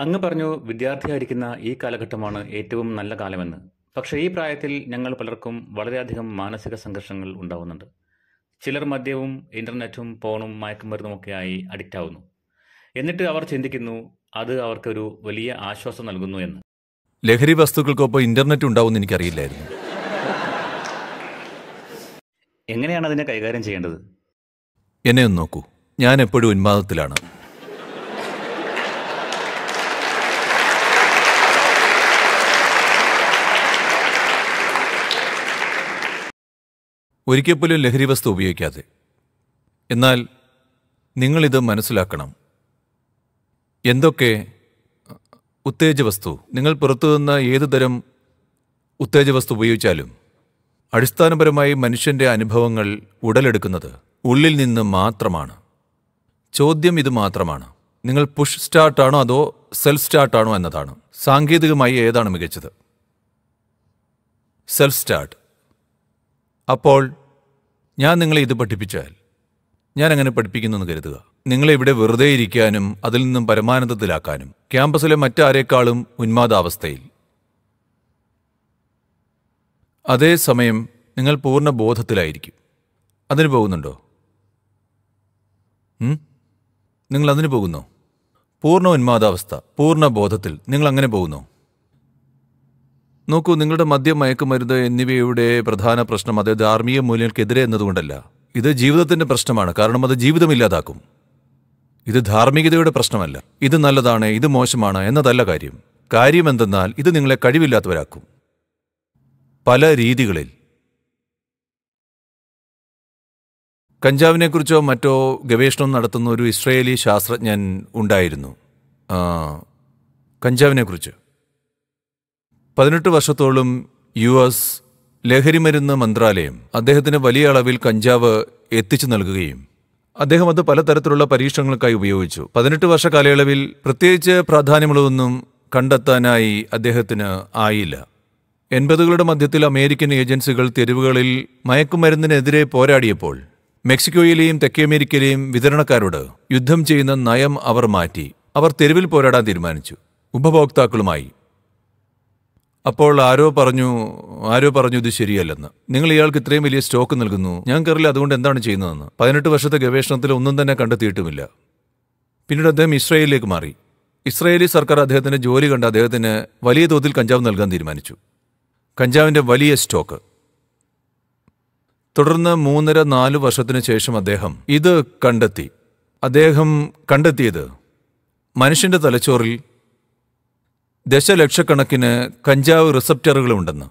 അങ്ങ് പറഞ്ഞു വിദ്യാർത്ഥിയായിരിക്കുന്ന ഈ കാലഘട്ടമാണ് ഏറ്റവും നല്ല കാലമെന്ന് പക്ഷേ ഈ പ്രായത്തിൽ ഞങ്ങൾ പലർക്കും വളരെയധികം മാനസിക സംഘർഷങ്ങൾ ഉണ്ടാവുന്നുണ്ട് ചിലർ മദ്യവും ഇന്റർനെറ്റും ഫോണും മയക്കുമരുന്നുമൊക്കെയായി അഡിക്റ്റ് ആവുന്നു എന്നിട്ട് അവർ ചിന്തിക്കുന്നു അത് അവർക്കൊരു വലിയ ആശ്വാസം നൽകുന്നു എന്ന് ലഹരി വസ്തുക്കൾക്കൊപ്പം ഇന്റർനെറ്റ് ഉണ്ടാവുമെന്ന് എനിക്കറിയില്ലായിരുന്നു എങ്ങനെയാണ് അതിനെ കൈകാര്യം ചെയ്യേണ്ടത് എന്നെ ഒന്ന് നോക്കൂ ഞാൻ എപ്പോഴും ഉന്മാദത്തിലാണ് ഒരിക്കൽ പോലും ലഹരി വസ്തു ഉപയോഗിക്കാതെ എന്നാൽ നിങ്ങളിത് മനസ്സിലാക്കണം എന്തൊക്കെ ഉത്തേജ വസ്തു നിങ്ങൾ പുറത്തുനിന്ന് ഏതു തരം ഉത്തേജ വസ്തു ഉപയോഗിച്ചാലും അടിസ്ഥാനപരമായി മനുഷ്യന്റെ അനുഭവങ്ങൾ ഉടലെടുക്കുന്നത് ഉള്ളിൽ നിന്ന് മാത്രമാണ് ചോദ്യം ഇത് മാത്രമാണ് നിങ്ങൾ പുഷ് സ്റ്റാർട്ടാണോ അതോ സെൽഫ് സ്റ്റാർട്ടാണോ എന്നതാണ് സാങ്കേതികമായി ഏതാണ് മികച്ചത് സെൽഫ് സ്റ്റാർട്ട് അപ്പോൾ ഞാൻ നിങ്ങളെ ഇത് പഠിപ്പിച്ചാൽ ഞാൻ അങ്ങനെ പഠിപ്പിക്കുന്നു എന്ന് കരുതുക നിങ്ങളെ ഇവിടെ വെറുതെ ഇരിക്കാനും അതിൽ നിന്നും പരമാനന്ദത്തിലാക്കാനും ക്യാമ്പസിലെ മറ്റാരേക്കാളും ഉന്മാദാവസ്ഥയിൽ അതേസമയം നിങ്ങൾ പൂർണ്ണ ബോധത്തിലായിരിക്കും അതിന് പോകുന്നുണ്ടോ ഉം? നിങ്ങൾ അതിന് പോകുന്നോ പൂർണ്ണ ഉന്മാദാവസ്ഥ പൂർണ്ണ ബോധത്തിൽ നിങ്ങൾ അങ്ങനെ പോകുന്നോ നോക്കൂ നിങ്ങളുടെ മദ്യം മയക്കുമരുന്ന് എന്നിവയുടെ പ്രധാന പ്രശ്നം അത് ധാർമ്മിക മൂല്യങ്ങൾക്കെതിരെ എന്നതുകൊണ്ടല്ല ഇത് ജീവിതത്തിന്റെ പ്രശ്നമാണ് കാരണം അത് ജീവിതമില്ലാതാക്കും ഇത് ധാർമ്മികതയുടെ പ്രശ്നമല്ല ഇത് നല്ലതാണ് ഇത് മോശമാണ് എന്നതല്ല കാര്യം കാര്യം എന്തെന്നാൽ ഇത് നിങ്ങളെ കഴിവില്ലാത്തവരാക്കും പല രീതികളിൽ കഞ്ചാവിനെക്കുറിച്ചോ മറ്റോ ഗവേഷണം നടത്തുന്ന ഒരു ഇസ്രയേലി ശാസ്ത്രജ്ഞൻ ഉണ്ടായിരുന്നു ആ, കഞ്ചാവിനെക്കുറിച്ച് പതിനെട്ട് വർഷത്തോളം യു എസ് ലഹരിമരുന്ന് മന്ത്രാലയം അദ്ദേഹത്തിന് വലിയ അളവിൽ കഞ്ചാവ് എത്തിച്ചു നൽകുകയും അദ്ദേഹം അത് പലതരത്തിലുള്ള പരീക്ഷണങ്ങൾക്കായി ഉപയോഗിച്ചു പതിനെട്ട് വർഷ കാലയളവിൽ പ്രത്യേകിച്ച് പ്രാധാന്യമുള്ളതൊന്നും കണ്ടെത്താനായി അദ്ദേഹത്തിന് ആയില്ല എൺപതുകളുടെ മധ്യത്തിൽ അമേരിക്കൻ ഏജൻസികൾ തെരുവുകളിൽ മയക്കുമരുന്നിനെതിരെ പോരാടിയപ്പോൾ മെക്സിക്കോയിലെയും തെക്കേ അമേരിക്കയിലെയും വിതരണക്കാരോട് യുദ്ധം ചെയ്യുന്ന നയം അവർ മാറ്റി അവർ തെരുവിൽ പോരാടാൻ തീരുമാനിച്ചു ഉപഭോക്താക്കളുമായി അപ്പോൾ ആരോ പറഞ്ഞു ആരോ പറഞ്ഞു ഇത് ശരിയല്ലെന്ന് നിങ്ങൾ ഇയാൾക്ക് ഇത്രയും വലിയ സ്റ്റോക്ക് നൽകുന്നു ഞങ്ങൾക്കറിയില്ല അതുകൊണ്ട് എന്താണ് ചെയ്യുന്നതെന്ന് പതിനെട്ട് വർഷത്തെ ഗവേഷണത്തിൽ ഒന്നും തന്നെ കണ്ടെത്തിയിട്ടുമില്ല പിന്നീട് അദ്ദേഹം ഇസ്രായേലിലേക്ക് മാറി ഇസ്രായേലി സർക്കാർ അദ്ദേഹത്തിന് ജോലി കണ്ട് അദ്ദേഹത്തിന് വലിയ തോതിൽ കഞ്ചാവ് നൽകാൻ തീരുമാനിച്ചു കഞ്ചാവിന്റെ വലിയ സ്റ്റോക്ക് തുടർന്ന് മൂന്നര നാല് വർഷത്തിന് ശേഷം അദ്ദേഹം ഇത് കണ്ടെത്തി അദ്ദേഹം കണ്ടെത്തിയത് മനുഷ്യന്റെ തലച്ചോറിൽ ദശലക്ഷക്കണക്കിന് കഞ്ചാവ് റിസപ്റ്ററുകളുണ്ടെന്ന്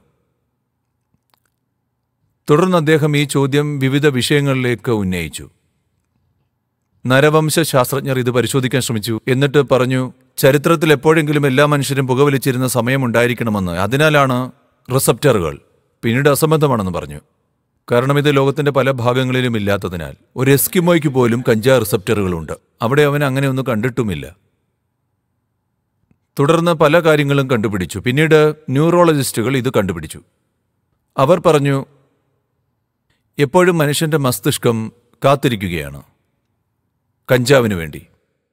തുടർന്ന് അദ്ദേഹം ഈ ചോദ്യം വിവിധ വിഷയങ്ങളിലേക്ക് ഉന്നയിച്ചു നരവംശ ശാസ്ത്രജ്ഞർ ഇത് പരിശോധിക്കാൻ ശ്രമിച്ചു എന്നിട്ട് പറഞ്ഞു ചരിത്രത്തിൽ എപ്പോഴെങ്കിലും എല്ലാ മനുഷ്യരും പുകവലിച്ചിരുന്ന സമയമുണ്ടായിരിക്കണമെന്ന് അതിനാലാണ് റിസപ്റ്ററുകൾ പിന്നീട് അസംബന്ധമാണെന്ന് പറഞ്ഞു കാരണം ഇത് ലോകത്തിന്റെ പല ഭാഗങ്ങളിലും ഇല്ലാത്തതിനാൽ ഒരു എസ്കിമോയ്ക്ക് പോലും കഞ്ചാ റിസപ്റ്ററുകളുണ്ട് അവിടെ അവൻ അങ്ങനെയൊന്നും കണ്ടിട്ടുമില്ല തുടർന്ന് പല കാര്യങ്ങളും കണ്ടുപിടിച്ചു പിന്നീട് ന്യൂറോളജിസ്റ്റുകൾ ഇത് കണ്ടുപിടിച്ചു അവർ പറഞ്ഞു എപ്പോഴും മനുഷ്യന്റെ മസ്തിഷ്കം കാത്തിരിക്കുകയാണ് കഞ്ചാവിനു വേണ്ടി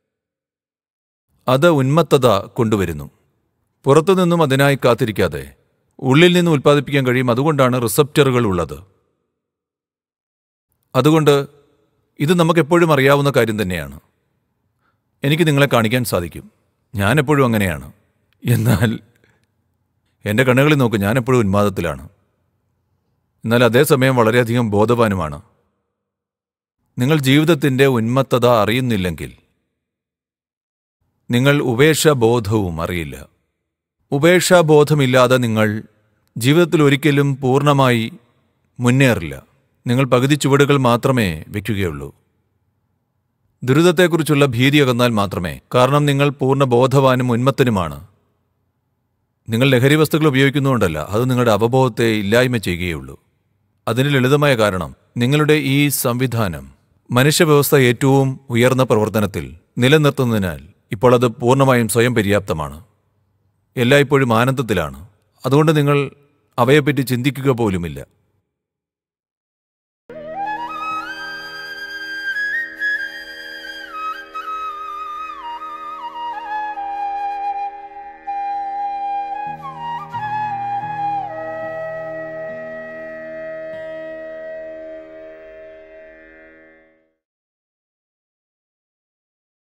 അത് ഉന്മത്തത കൊണ്ടുവരുന്നു പുറത്തുനിന്നും അതിനായി കാത്തിരിക്കാതെ ഉള്ളിൽ നിന്ന് ഉൽപ്പാദിപ്പിക്കാൻ കഴിയും അതുകൊണ്ടാണ് റിസപ്റ്ററുകൾ ഉള്ളത് അതുകൊണ്ട് ഇത് നമുക്കെപ്പോഴും അറിയാവുന്ന കാര്യം തന്നെയാണ് എനിക്ക് നിങ്ങളെ കാണിക്കാൻ സാധിക്കും ഞാൻ എപ്പോഴും അങ്ങനെയാണ് എന്നാൽ എൻ്റെ കണ്ണുകളിൽ നോക്ക് ഞാൻ എപ്പോഴും ഉന്മാദത്തിലാണ് എന്നാൽ അതേസമയം വളരെയധികം ബോധവാനുമാണ് നിങ്ങൾ ജീവിതത്തിൻ്റെ ഉന്മത്തത അറിയുന്നില്ലെങ്കിൽ നിങ്ങൾ ഉപേക്ഷാബോധവും അറിയില്ല ഉപേക്ഷാബോധമില്ലാതെ നിങ്ങൾ ജീവിതത്തിൽ ഒരിക്കലും പൂർണ്ണമായി മുന്നേറില്ല നിങ്ങൾ പകുതി ചുവടുകൾ മാത്രമേ വയ്ക്കുകയുള്ളൂ ദുരിതത്തെക്കുറിച്ചുള്ള ഭീതി അകന്നാൽ മാത്രമേ കാരണം നിങ്ങൾ പൂർണ്ണ ബോധവാനും ഉന്മത്തനുമാണ് നിങ്ങൾ ലഹരി വസ്തുക്കൾ ഉപയോഗിക്കുന്നുകൊണ്ടല്ല അത് നിങ്ങളുടെ അവബോധത്തെ ഇല്ലായ്മ ചെയ്യുകയുള്ളൂ അതിന് ലളിതമായ കാരണം നിങ്ങളുടെ ഈ സംവിധാനം മനുഷ്യവ്യവസ്ഥ ഏറ്റവും ഉയർന്ന പ്രവർത്തനത്തിൽ നിലനിർത്തുന്നതിനാൽ ഇപ്പോൾ അത് പൂർണ്ണമായും സ്വയം പര്യാപ്തമാണ് എല്ലായ്പ്പോഴും ആനന്ദത്തിലാണ് അതുകൊണ്ട് നിങ്ങൾ അവയെപ്പറ്റി ചിന്തിക്കുക പോലുമില്ല